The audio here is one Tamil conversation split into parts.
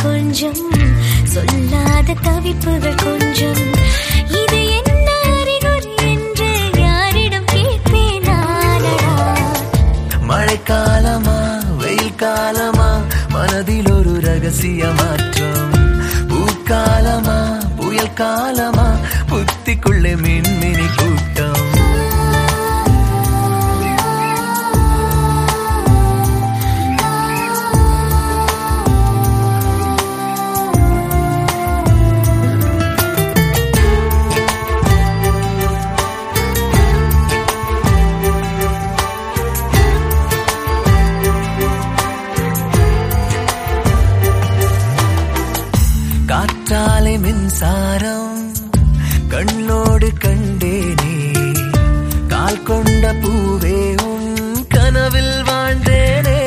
கொஞ்சம் சொல்லாத தவிப்புகள் கொஞ்சம் இது என்ன அறிகுறி என்று யாரிடம் கேட்பேன் நானடா மழைக்காலமா வெயில் காலமா மனதில் ஒரு ரகசிய மாற்றம் பூக்காலமா புயல் காலமா புத்திக்குள்ளே மின்மினி கூட்டம் காற்றாலை மின்சாரம் கண்ணோடு கண்டேனே கால் கொண்ட பூவே உன் கனவில் வாழ்ந்தேனே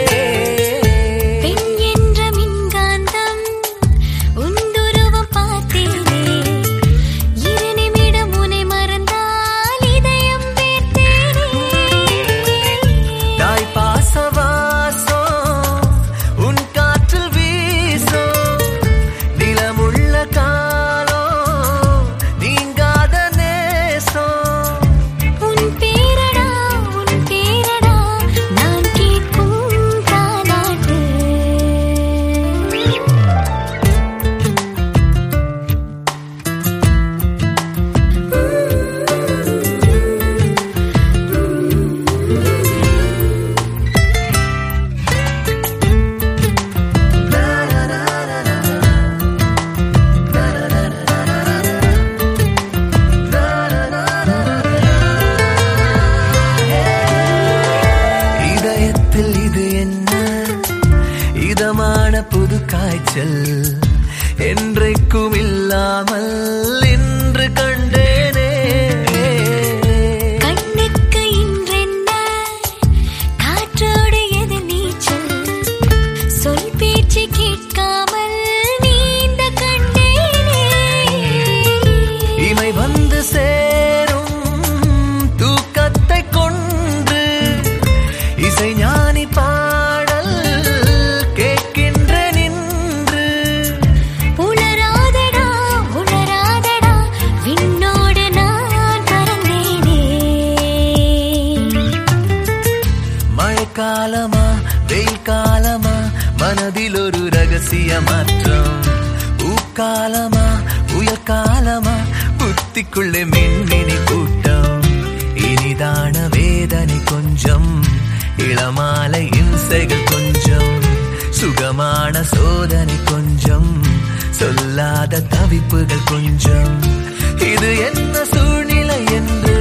பெண் என்ற மின்காந்தம் உந்துருவம் பார்த்தேனே இரு நிமிடம் உனை மறந்தால் இதயம் பேர்த்தேனே தாய் பாசவாசம் உன் காற்றில் வீசும் நிலமுள்ள காலம் நீங்காத நேசம் உன் பேரடா உன் பேரடா நான் கேட்கும் தாலாட்டு இதயத்தில் இது என்ன இதமான புது காய்ச்சல் என்றைக்கும் இல்லாமல் இன்று கண்டேனே கண்ணுக்கு இன்றென்ன காற்றோடு எது நீச்சல் சொல் பேச்சு கேட்காமல் நீந்த கண்டேனே இமை வந்து சேரும் தூக்கத்தை கொன்று இசை ஞானி பாடல் கேட்கின்ற நின்று உணராதடா உணராதடா விண்ணோடு நான் பறந்தேனே மழைக்காலமா வெயில் காலமா மனதில் ஒரு ரகசிய மாற்றம் பூக்காலமா புயல் காலமா புத்திக்குள்ளே மின்மினி கூட்டம் இனிதான வேதனை கொஞ்சம் இளமாலை இம்சைகள் கொஞ்சம் சுகமான சோதனை கொஞ்சம் சொல்லாத தவிப்புகள் கொஞ்சம் இது என்ன சூழ்நிலை என்று